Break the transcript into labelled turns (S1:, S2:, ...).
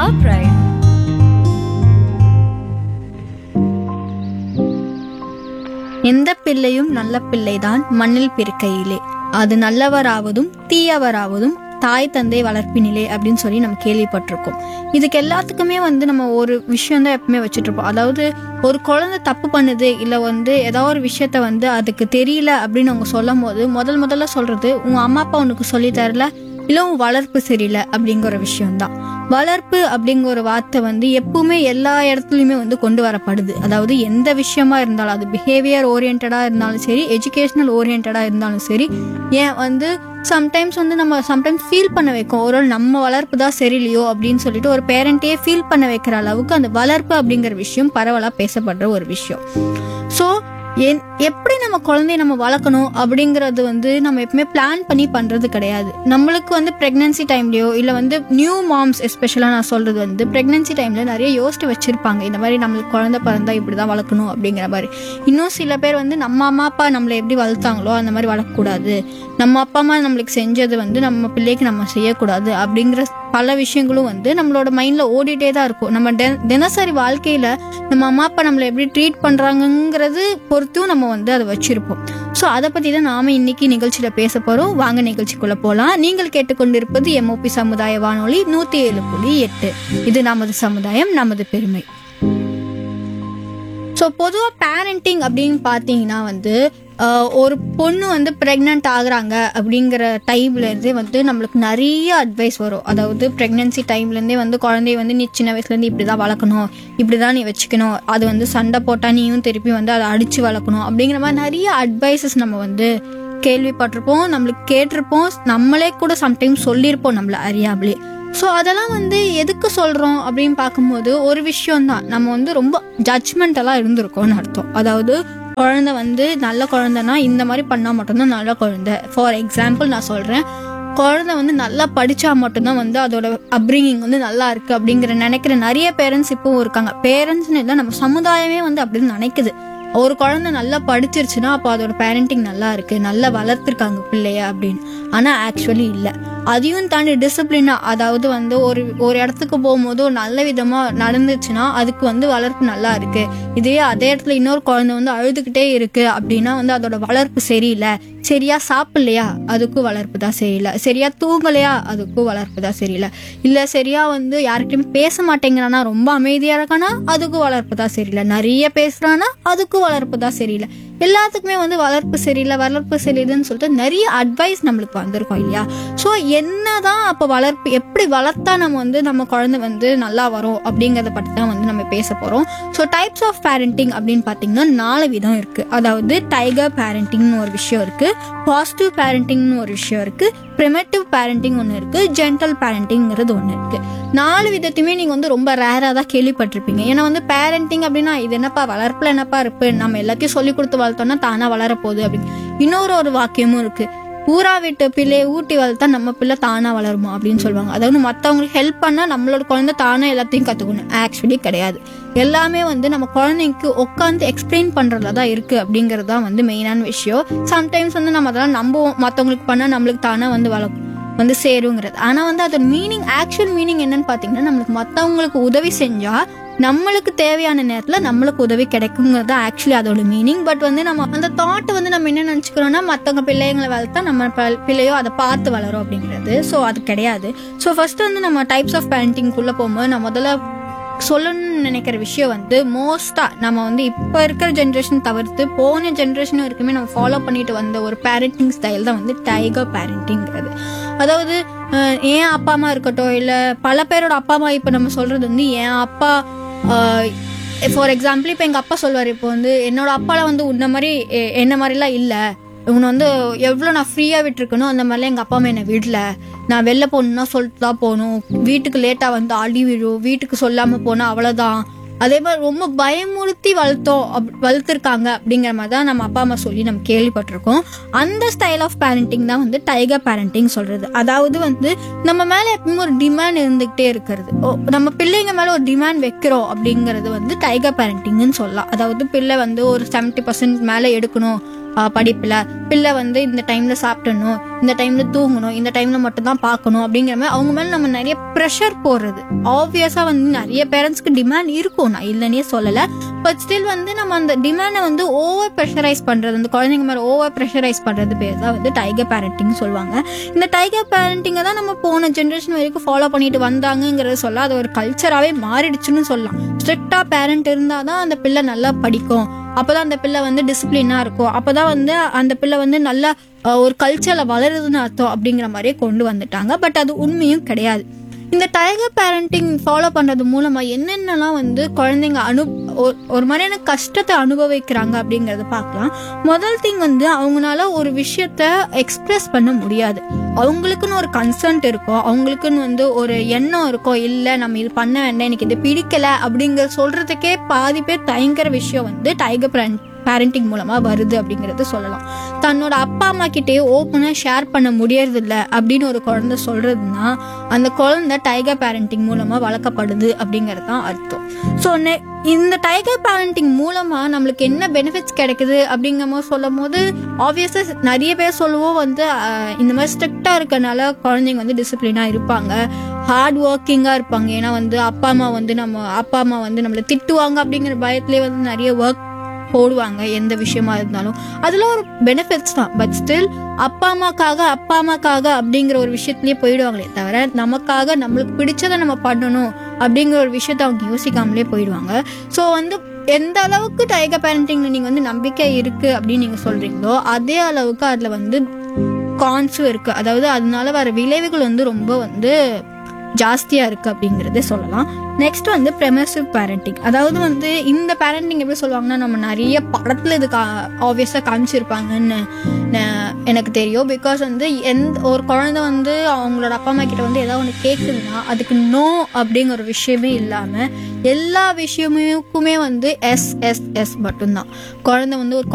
S1: our pride. எந்த பிள்ளையும் நல்ல பிள்ளைதான் மண்ணில் பிறக்கையிலே அது நல்லவராவதும் தீயவராவதும் தாய் தந்தை வளர்ப்பினிலே அப்படின்னு சொல்லி நம்ம கேள்விப்பட்டிருக்கோம் இதுக்கு எல்லாத்துக்குமே வந்து நம்ம ஒரு விஷயம் தான் எப்பவுமே வச்சுட்டு இருப்போம் அதாவது ஒரு குழந்தை தப்பு பண்ணுது இல்லை வந்து ஏதாவது ஒரு விஷயத்த வந்து அதுக்கு தெரியல அப்படின்னு அவங்க சொல்லும் போது முதல் முதல்ல சொல்றது உங்க அம்மா அப்பா உனக்கு சொல்லி தரல இல்லை உன் வளர்ப்பு சரியில்லை அப்படிங்கிற ஒரு விஷயம்தான் வளர்ப்பு அப்படிங்கிற ஒரு வார்த்தை வந்து எப்பவுமே எல்லா இடத்துலையுமே வந்து கொண்டு வரப்படுது அதாவது எந்த விஷயமா இருந்தாலும் அது பிஹேவியர் ஓரியன்டா இருந்தாலும் சரி எஜுகேஷனல் ஓரியன்டா இருந்தாலும் சரி ஏன் வந்து சம்டைம்ஸ் வந்து நம்ம சம்டைம்ஸ் ஃபீல் பண்ண வைக்கும் ஒரு வேளை நம்ம வளர்ப்பு தான் சரியில்லையோ அப்படின்னு சொல்லிட்டு ஒரு பேரண்ட்டே ஃபீல் பண்ண வைக்கிற அளவுக்கு அந்த வளர்ப்பு அப்படிங்கிற விஷயம் பரவலாக பேசப்படுற ஒரு விஷயம் ஸோ என் எப்படி நம்ம குழந்தைய நம்ம வளர்க்கணும் அப்படிங்கறது வந்து நம்ம எப்பவுமே பிளான் பண்ணி பண்றது கிடையாது நம்மளுக்கு வந்து பிரெக்னன்சி டைம்லயோ இல்ல வந்து நியூ மாம்ஸ் எஸ்பெஷலா நான் சொல்றது வந்து பிரெக்னன்சி டைம்ல நிறைய யோசிச்சு வச்சிருப்பாங்க இந்த மாதிரி நம்மளுக்கு குழந்தை பிறந்தா இப்படிதான் வளர்க்கணும் அப்படிங்கிற மாதிரி இன்னும் சில பேர் வந்து நம்ம அம்மா அப்பா நம்மளை எப்படி வளர்த்தாங்களோ அந்த மாதிரி வளர்க்கக்கூடாது நம்ம அப்பா அம்மா நம்மளுக்கு செஞ்சது வந்து நம்ம பிள்ளைக்கு நம்ம செய்யக்கூடாது அப்படிங்கிற பல விஷயங்களும் வந்து நம்மளோட மைண்ட்ல ஓடிட்டே தான் இருக்கும் நம்ம தெ- தினசரி வாழ்க்கையில நம்ம அம்மா அப்பா நம்மளை எப்படி ட்ரீட் பண்றாங்கங்கிறது பொறுத்தும் நம்ம வந்து அதை வச்சிருப்போம் ஸோ அதை பத்தி தான் நாம இன்னைக்கு நிகழ்ச்சியில பேச போறோம் வாங்க நிகழ்ச்சிக்குள்ள போலாம் நீங்கள் கேட்டுக்கொண்டிருப்பது எம்ஓபி சமுதாய வானொலி நூத்தி ஏழு புள்ளி எட்டு இது நமது சமுதாயம் நமது பெருமை ஸோ பொதுவாக பேரண்டிங் அப்படின்னு பார்த்தீங்கன்னா வந்து ஆஹ், ஒரு பொண்ணு வந்து ப்ரெக்னென்ட் ஆகுறாங்க அப்படிங்கிற டைம்ல இருந்தே வந்து நம்மளுக்கு நிறைய அட்வைஸ் வரும் அதாவது ப்ரெக்னென்சி டைம்லேருந்தே வந்து குழந்தைய வந்து நீ சின்ன வயசுலேருந்து இப்படி தான் வளர்க்கணும் இப்படி தான் நீ வச்சுக்கணும் அது வந்து சண்டை போட்டால் நீயும் திருப்பி வந்து அதை அடித்து வளர்க்கணும் அப்படிங்கிற மாதிரி நிறைய அட்வைசஸ் நம்ம வந்து கேள்விப்பட்டிருப்போம் நம்மளுக்கு கேட்டிருப்போம் நம்மளே கூட சம்டைம்ஸ் சொல்லியிருப்போம் நம்மள அறியாமலே ஸோ அதெல்லாம் வந்து எதுக்கு சொல்கிறோம் அப்படின்னு பார்க்கும்போது ஒரு விஷயம்தான் நம்ம வந்து ரொம்ப ஜட்ஜ்மெண்டெல்லாம் இருந்திருக்கோம்னு அர்த்தம் அதாவது குழந்தை வந்து நல்ல குழந்தைனா இந்த மாதிரி பண்ணால் மட்டும்தான் நல்ல குழந்தை ஃபார் எக்ஸாம்பிள் நான் சொல்கிறேன் குழந்தை வந்து நல்லா படிச்சா மட்டும்தான் வந்து அதோட அப்ரிங்கிங் வந்து நல்லா இருக்கு அப்படிங்கிற நினைக்கிற நிறைய பேரண்ட்ஸ் இப்பவும் இருக்காங்க பேரண்ட்ஸ்னு இல்லை நம்ம சமுதாயமே வந்து அப்படின்னு நினைக்குது ஒரு குழந்தை நல்லா படிச்சிருச்சுன்னா அப்போ அதோட பேரண்டிங் நல்லா இருக்கு நல்லா வளர்த்துருக்காங்க பிள்ளைய அப்படின்னு ஆனா ஆக்சுவலி இல்லை அதையும் தாண்டி டிசிப்ளினா அதாவது வந்து ஒரு ஒரு இடத்துக்கு போகும்போது ஒரு நல்ல விதமா நடந்துச்சுன்னா அதுக்கு வந்து வளர்ப்பு நல்லா இருக்கு இதே அதே இடத்துல இன்னொரு குழந்தை வந்து அழுதுகிட்டே இருக்கு அப்படின்னா வந்து அதோட வளர்ப்பு சரியில்லை சரியா சாப்பிடலையா அதுக்கும் வளர்ப்பு தான் சரியில்லை சரியா தூங்கலையா அதுக்கும் வளர்ப்பு தான் சரியில்லை இல்ல சரியா வந்து யார்கிட்டயும் பேச மாட்டேங்கிறானா ரொம்ப அமைதியா இருக்கானா அதுக்கும் வளர்ப்பு தான் சரியில்லை நிறைய பேசுறானா அதுக்கும் வளர்ப்பு தான் சரியில்லை எல்லாத்துக்குமே வந்து வளர்ப்பு சரியில்லை வளர்ப்பு சரியில்லைன்னு சொல்லிட்டு நிறைய அட்வைஸ் நம்மளுக்கு வந்திருக்கும் இல்லையா ஸோ என்னதான் அப்போ வளர்ப்பு எப்படி வளர்த்தா நம்ம வந்து நம்ம குழந்தை வந்து நல்லா வரும் அப்படிங்கறத பற்றி தான் வந்து நம்ம பேச போறோம் ஸோ டைப்ஸ் ஆஃப் பேரண்டிங் அப்படின்னு பார்த்தீங்கன்னா நாலு விதம் இருக்கு அதாவது டைகர் பேரண்டிங்னு ஒரு விஷயம் இருக்கு பாசிட்டிவ் பேரண்டிங்னு ஒரு விஷயம் இருக்கு ப்ரிமேட்டிவ் பேரண்டிங் ஒன்று இருக்கு ஜென்டல் பேரண்டிங்கிறது ஒன்று இருக்கு நாலு விதத்தையுமே நீங்க வந்து ரொம்ப ரேரா தான் கேள்விப்பட்டிருப்பீங்க ஏன்னா வந்து பேரண்டிங் அப்படின்னா இது என்னப்பா வளர்ப்புல என்னப்பா இருப்பு நம்ம எல்லாத்தையும் சொல்லி கொடுத்து வளர்த்தோம்னா தானா வளரப்போகுது அப்படின்னு இன்னொரு ஒரு வாக்கியமும் இருக்கு ஊரா விட்டு பிள்ளையை ஊட்டி வளர்த்தா நம்ம பிள்ளை தானா வளருமா அப்படின்னு சொல்லுவாங்க அதாவது மற்றவங்களுக்கு ஹெல்ப் பண்ணா நம்மளோட குழந்தை தானே எல்லாத்தையும் கத்துக்கணும் ஆக்சுவலி கிடையாது எல்லாமே வந்து நம்ம குழந்தைக்கு உட்காந்து எக்ஸ்பிளைன் பண்றதுல தான் இருக்கு அப்படிங்கிறது தான் வந்து மெயினான விஷயம் சம்டைம்ஸ் வந்து நம்ம அதெல்லாம் நம்புவோம் மற்றவங்களுக்கு பண்ணா நம்மளுக்கு தானே வந்து வளர்க்கும் வந்து சேருங்கிறது ஆனா வந்து அதோட மீனிங் ஆக்சுவல் மீனிங் என்னன்னு பாத்தீங்கன்னா நம்மளுக்கு மத்தவங்களுக்கு உதவி செஞ்சா நம்மளுக்கு தேவையான நேரத்துல நம்மளுக்கு உதவி கிடைக்குங்கிறது ஆக்சுவலி அதோட மீனிங் பட் வந்து நம்ம அந்த தாட்டை வந்து நம்ம என்ன நினைச்சுக்கிறோம்னா மத்தவங்க பிள்ளைங்களை வளர்த்தா நம்ம ப- பிள்ளையோ அதை பார்த்து வளரும் அப்படிங்கிறது ஸோ அது கிடையாது ஸோ ஃபர்ஸ்ட் வந்து நம்ம டைப்ஸ் ஆஃப் பேரண்டிங்குள்ள போகும்போது நான் முதல்ல சொல்லணும்னு நினைக்கிற விஷயம் வந்து மோஸ்டா நம்ம வந்து இப்போ இருக்கிற ஜென்ரேஷன் தவிர்த்து போன ஜென்ரேஷன் வரைக்குமே நம்ம ஃபாலோ பண்ணிட்டு வந்த ஒரு பேரண்டிங் ஸ்டைல் தான் வந்து டைகர் பேரண்டிங்கிறது அதாவது அஹ், என் அப்பா அம்மா இருக்கட்டும் இல்லை பல பேரோட அப்பா அம்மா இப்போ நம்ம சொல்றது வந்து என் அப்பா ஃபார் எக்ஸாம்பிள் இப்போ எங்கள் அப்பா சொல்லுவார் இப்போ வந்து என்னோட அப்பாலாம் வந்து உன்ன மாதிரி எ- என்ன மாதிரிலாம் இல்லை இவனை வந்து எவ்வளோ நான் ஃப்ரீயாக விட்டுருக்கணும் அந்த மாதிரிலாம் எங்கள் அப்பா அம்மா என்னை விடல நான் வெளில போகணுன்னா சொல்லிட்டு தான் போகணும் வீட்டுக்கு லேட்டாக வந்து அடி விழும் வீட்டுக்கு சொல்லாமல் போனால் அவ்வளோதான் அதே மாதிரி ரொம்ப பயமுறுத்தி வளர்த்தோம் அப் வளர்த்துருக்காங்க அப்படிங்கிற மாதிரி தான் நம்ம அப்பா அம்மா சொல்லி நம்ம கேள்விப்பட்டிருக்கோம் அந்த ஸ்டைல் ஆஃப் பேரண்டிங் தான் வந்து டைகர் பேரண்டிங் சொல்றது அதாவது வந்து நம்ம மேல எப்பவும் ஒரு டிமாண்ட் இருந்துகிட்டே இருக்கிறது ஓ, நம்ம பிள்ளைங்க மேல ஒரு டிமாண்ட் வைக்கிறோம் அப்படிங்கிறது வந்து டைகர் பேரண்டிங்னு சொல்லலாம் அதாவது பிள்ளை வந்து ஒரு செவன்டி பர்சன்ட் மேல எடுக்கணும் படிப்பில் பிள்ளை வந்து இந்த டைமில் சாப்பிடணும் இந்த டைமில் தூங்கணும் இந்த டைமில் மட்டும்தான் பார்க்கணும் அப்படிங்கிற மாதிரி அவங்க மேலே நம்ம நிறைய ப்ரெஷர் போடுறது ஆப்வியஸாக வந்து நிறைய பேரண்ட்ஸ்க்கு டிமாண்ட் இருக்கும் நான் இல்லைன்னே சொல்லலை பட் ஸ்டில் வந்து நம்ம அந்த டிமாண்டை வந்து ஓவர் ப்ரெஷரைஸ் பண்ணுறது அந்த குழந்தைங்க மேலே ஓவர் ப்ரெஷரைஸ் பண்ணுறது பேர் தான் வந்து டைகர் பேரண்டிங் சொல்லுவாங்க இந்த டைகர் பேரண்டிங்கை தான் நம்ம போன ஜென்ரேஷன் வரைக்கும் ஃபாலோ பண்ணிட்டு வந்தாங்கங்கிறத சொல்ல அது ஒரு கல்ச்சராகவே மாறிடுச்சுன்னு சொல்லலாம் ஸ்ட்ரிக்டாக பேரண்ட் இருந்தால் தான் அந்த பிள்ளை நல்லா படிக்கும் அப்பதான் அந்த பிள்ளை வந்து டிசிப்ளினா இருக்கும் அப்பதான் வந்து அந்த பிள்ளை வந்து நல்ல அஹ், ஒரு கல்ச்சர்ல வளருதுன்னு அர்த்தம் அப்படிங்கிற மாதிரியே கொண்டு வந்துட்டாங்க பட் அது உண்மையும் கிடையாது இந்த டைகர் பேரண்டிங் ஃபாலோ பண்றது மூலமா என்னென்னலாம் வந்து குழந்தைங்க அனு ஒரு- ஒரு மாதிரியான கஷ்டத்தை அனுபவிக்கிறாங்க அப்படிங்கறத பார்க்கலாம் முதல் திங் வந்து அவங்களால ஒரு விஷயத்த எக்ஸ்பிரஸ் பண்ண முடியாது அவங்களுக்குன்னு ஒரு கன்சர்ன்ட் இருக்கும் அவங்களுக்குன்னு வந்து ஒரு எண்ணம் இருக்கும் இல்லை நம்ம இது பண்ண வேண்டாம் எனக்கு இது பிடிக்கல அப்படிங்கிற சொல்றதுக்கே பாதி பேர் தயங்குற விஷயம் வந்து டைகர் பேரண்டிங் மூலமா வருது அப்படிங்கறது சொல்லலாம் தன்னோட அப்பா அம்மா கிட்டே ஓப்பனா ஷேர் பண்ண முடியறதில்ல அப்படின்னு ஒரு குழந்தை சொல்றதுன்னா அந்த குழந்தை டைகர் பேரண்டிங் மூலமா வளர்க்கப்படுது அப்படிங்கிறது தான் அர்த்தம் ஸோ இந்த டைகர் பேரண்டிங் மூலமா நம்மளுக்கு என்ன பெனிஃபிட்ஸ் கிடைக்குது அப்படிங்கிற போது சொல்லும் போது ஆப்வியஸா நிறைய பேர் சொல்லுவோம் வந்து அஹ், இந்த மாதிரி ஸ்ட்ரிக்டா இருக்கனால குழந்தைங்க வந்து டிசிப்ளினா இருப்பாங்க ஹார்ட் ஒர்க்கிங்காக இருப்பாங்க ஏன்னா வந்து அப்பா அம்மா வந்து நம்ம அப்பா அம்மா வந்து நம்மளை திட்டுவாங்க அப்படிங்கிற பயத்திலே வந்து நிறைய ஒர்க் போடுவாங்க எந்த விஷயமா இருந்தாலும் அதுல ஒரு பெனிஃபிட்ஸ் தான் பட் ஸ்டில் அப்பா அம்மாக்காக அப்பா அம்மாக்காக அப்படிங்கிற ஒரு விஷயத்துலயே போயிடுவாங்களே தவிர நமக்காக நம்மளுக்கு பிடிச்சதை நம்ம பண்ணணும் அப்படிங்கிற ஒரு விஷயத்த அவங்க யோசிக்காமலே போயிடுவாங்க ஸோ வந்து எந்த அளவுக்கு டைகர் பேரண்டிங்ல நீங்க வந்து நம்பிக்கை இருக்கு அப்படின்னு நீங்க சொல்றீங்களோ அதே அளவுக்கு அதுல வந்து கான்ஸும் இருக்கு அதாவது அதனால வர விளைவுகள் வந்து ரொம்ப வந்து ஜாஸ்தியா இருக்கு அப்படிங்கறதே சொல்லலாம் நெக்ஸ்ட் வந்து ப்ரெமசிவ் பேரண்டிங் அதாவது வந்து இந்த பேரண்டிங் எப்படி சொல்லுவாங்கன்னா நம்ம நிறைய படத்துல இது ஆப்வியஸா காமிச்சிருப்பாங்கன்னு ந- எனக்கு தெரியும் பிகாஸ் வந்து எந்த ஒரு குழந்தை வந்து அவங்களோட அப்பா அம்மா கிட்ட வந்து ஏதாவது ஒன்று கேட்குதுன்னா அதுக்கு நோ அப்படிங்கிற ஒரு விஷயமே இல்லாம எல்லா விஷயமுக்குமே வந்து எஸ் எஸ் எஸ் மட்டும்தான் குழந்தை வந்து ஒரு